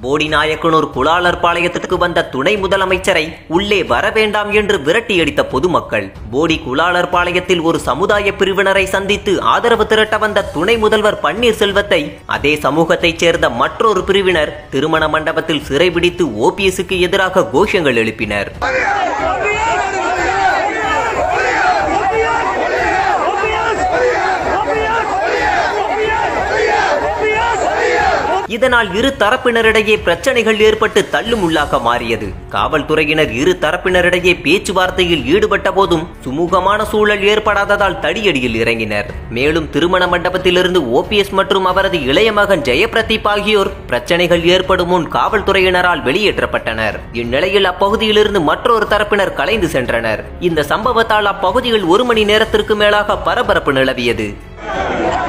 போடிநாயக்கனூர் குலாளர் பாளையத்திற்கு வந்த துணை முதலமைச்சரை உள்ளே வர வேண்டாம் என்று விரட்டியடித்த பொதுமக்கள் போடி குலாளர் பாளையத்தில் ஒரு சமுதாய பிரிவினரை சந்தித்து ஆதரவு திரட்ட வந்த துணை முதல்வர் பன்னீர்செல்வத்தை அதே சமூகத்தைச் சேர்ந்த மற்றொரு பிரிவினர் திருமண மண்டபத்தில் சிறைபிடித்து ஓபிஎஸ்க்கு எதிராக கோஷங்கள் எழுப்பினர் இதனால் இரு தரப்பினரிடையே பிரச்சனைகள் ஏற்பட்டு தள்ளுமுள்ளாக மாறியது காவல்துறையினர் இரு தரப்பினரிடையே பேச்சுவார்த்தையில் ஈடுபட்ட போதும் சுமூகமான சூழல் ஏற்படாததால் தடியடியில் இறங்கினர் மேலும் திருமண மண்டபத்திலிருந்து ஓபிஎஸ் மற்றும் அவரது இளைய மகன் ஜெயபிரதீப் ஆகியோர் பிரச்சனைகள் ஏற்படும் முன் காவல்துறையினரால் வெளியேற்றப்பட்டனர் இந்நிலையில் அப்பகுதியிலிருந்து மற்றொரு தரப்பினர் கலைந்து சென்றனர் இந்த சம்பவத்தால் அப்பகுதியில் ஒரு மணி நேரத்திற்கு மேலாக பரபரப்பு நிலவியது